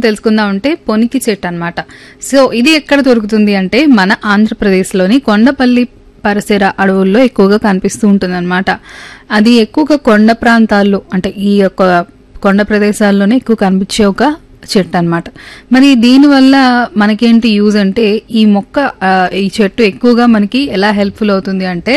తెలుసుకుందాం అంటే పొనికి చెట్టు అన్నమాట సో ఇది ఎక్కడ దొరుకుతుంది అంటే మన ఆంధ్రప్రదేశ్లోని కొండపల్లి పరిసర అడవుల్లో ఎక్కువగా కనిపిస్తూ ఉంటుంది అది ఎక్కువగా కొండ ప్రాంతాల్లో అంటే ఈ యొక్క కొండ ప్రదేశాల్లోనే ఎక్కువ కనిపించే ఒక చెట్టు అన్నమాట మరి దీనివల్ల మనకేంటి యూజ్ అంటే ఈ మొక్క ఆ, ఈ చెట్టు ఎక్కువగా మనకి ఎలా హెల్ప్ఫుల్ అవుతుంది అంటే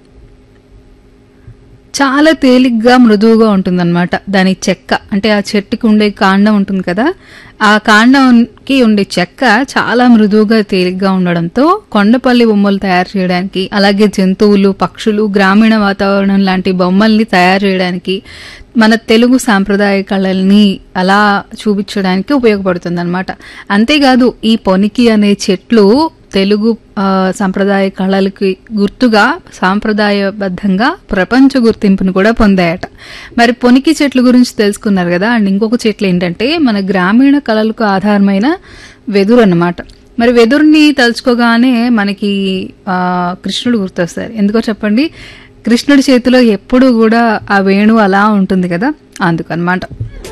చాలా తేలిగ్గా మృదువుగా ఉంటుందన్నమాట దాని చెక్క అంటే ఆ చెట్టుకి ఉండే కాండం ఉంటుంది కదా ఆ కాండంకి ఉండే చెక్క చాలా మృదువుగా తేలిగ్గా ఉండడంతో కొండపల్లి బొమ్మలు తయారు చేయడానికి అలాగే జంతువులు పక్షులు గ్రామీణ వాతావరణం లాంటి బొమ్మల్ని తయారు చేయడానికి మన తెలుగు సాంప్రదాయ కళల్ని అలా చూపించడానికి ఉపయోగపడుతుంది అనమాట అంతేకాదు ఈ పొనికి అనే చెట్లు తెలుగు ఆ, సంప్రదాయ కళలకి గుర్తుగా సాంప్రదాయబద్ధంగా ప్రపంచ గుర్తింపును కూడా పొందాయట మరి పొనికి చెట్ల గురించి తెలుసుకున్నారు కదా అండ్ ఇంకొక చెట్లు ఏంటంటే మన గ్రామీణ కళలకు ఆధారమైన వెదురు అన్నమాట మరి వెదురుని తలుచుకోగానే మనకి ఆ, కృష్ణుడు గుర్తొస్తారు ఎందుకో చెప్పండి కృష్ణుడి చేతిలో ఎప్పుడు కూడా ఆ వేణు అలా ఉంటుంది కదా అందుకనమాట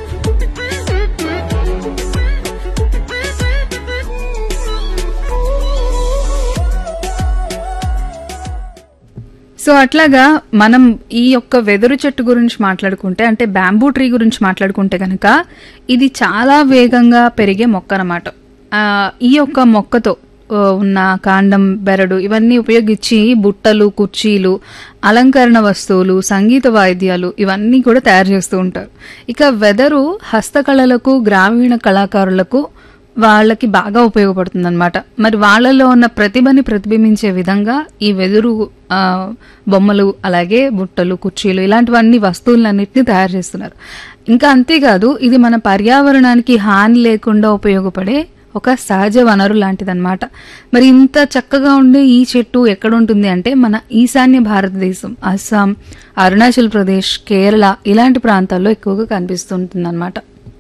సో అట్లాగా మనం ఈ యొక్క వెదురు చెట్టు గురించి మాట్లాడుకుంటే అంటే బ్యాంబూ ట్రీ గురించి మాట్లాడుకుంటే కనుక ఇది చాలా వేగంగా పెరిగే మొక్క అనమాట ఈ యొక్క మొక్కతో ఆ, ఉన్న కాండం బెరడు ఇవన్నీ ఉపయోగించి బుట్టలు కుర్చీలు అలంకరణ వస్తువులు సంగీత వాయిద్యాలు ఇవన్నీ కూడా తయారు చేస్తూ ఉంటారు ఇక వెదరు హస్తకళలకు గ్రామీణ కళాకారులకు వాళ్ళకి బాగా ఉపయోగపడుతుంది అనమాట మరి వాళ్ళలో ఉన్న ప్రతిభని ప్రతిబింబించే విధంగా ఈ వెదురు ఆ, బొమ్మలు అలాగే బుట్టలు కుర్చీలు ఇలాంటివన్నీ వస్తువులన్నింటినీ తయారు చేస్తున్నారు ఇంకా అంతేకాదు ఇది మన పర్యావరణానికి హాని లేకుండా ఉపయోగపడే ఒక సహజ వనరు లాంటిదన్నమాట మరి ఇంత చక్కగా ఉండే ఈ చెట్టు ఎక్కడ ఉంటుంది అంటే మన ఈశాన్య భారతదేశం అస్సాం అరుణాచల్ ప్రదేశ్ కేరళ ఇలాంటి ప్రాంతాల్లో ఎక్కువగా కనిపిస్తుంటుంది అనమాట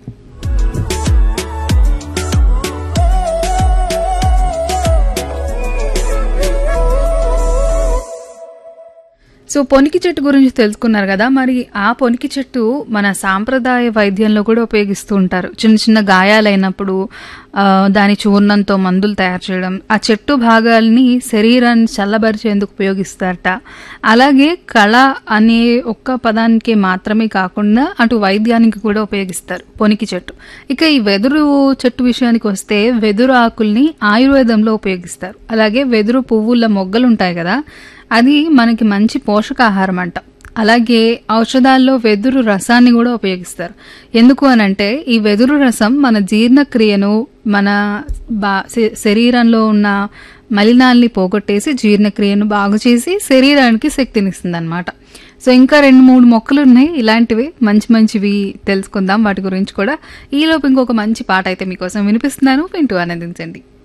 సో పొనికి చెట్టు గురించి తెలుసుకున్నారు కదా మరి ఆ పొనికి చెట్టు మన సాంప్రదాయ వైద్యంలో కూడా ఉపయోగిస్తూ ఉంటారు చిన్న చిన్న గాయాలైనప్పుడు ఆ, దాని చూర్ణంతో మందులు తయారు చేయడం ఆ చెట్టు భాగాల్ని శరీరాన్ని చల్లబరిచేందుకు ఉపయోగిస్తారట అలాగే కళ అనే ఒక్క పదానికి మాత్రమే కాకుండా అటు వైద్యానికి కూడా ఉపయోగిస్తారు పొనికి చెట్టు ఇక ఈ వెదురు చెట్టు విషయానికి వస్తే వెదురు ఆకుల్ని ఆయుర్వేదంలో ఉపయోగిస్తారు అలాగే వెదురు పువ్వుల మొగ్గలు ఉంటాయి కదా అది మనకి మంచి పోషకాహారం అంట అలాగే ఔషధాల్లో వెదురు రసాన్ని కూడా ఉపయోగిస్తారు ఎందుకు అనంటే ఈ వెదురు రసం మన జీర్ణక్రియను మన బా శ- శరీరంలో ఉన్న మలినాల్ని పోగొట్టేసి జీర్ణక్రియను బాగు చేసి శరీరానికి శక్తినిస్తుంది అనమాట సో ఇంకా రెండు మూడు మొక్కలు ఉన్నాయి ఇలాంటివి మంచి మంచివి తెలుసుకుందాం వాటి గురించి కూడా ఈలోపు ఇంకొక మంచి పాట అయితే మీకోసం వినిపిస్తున్నాను వింటూ ఆనందించండి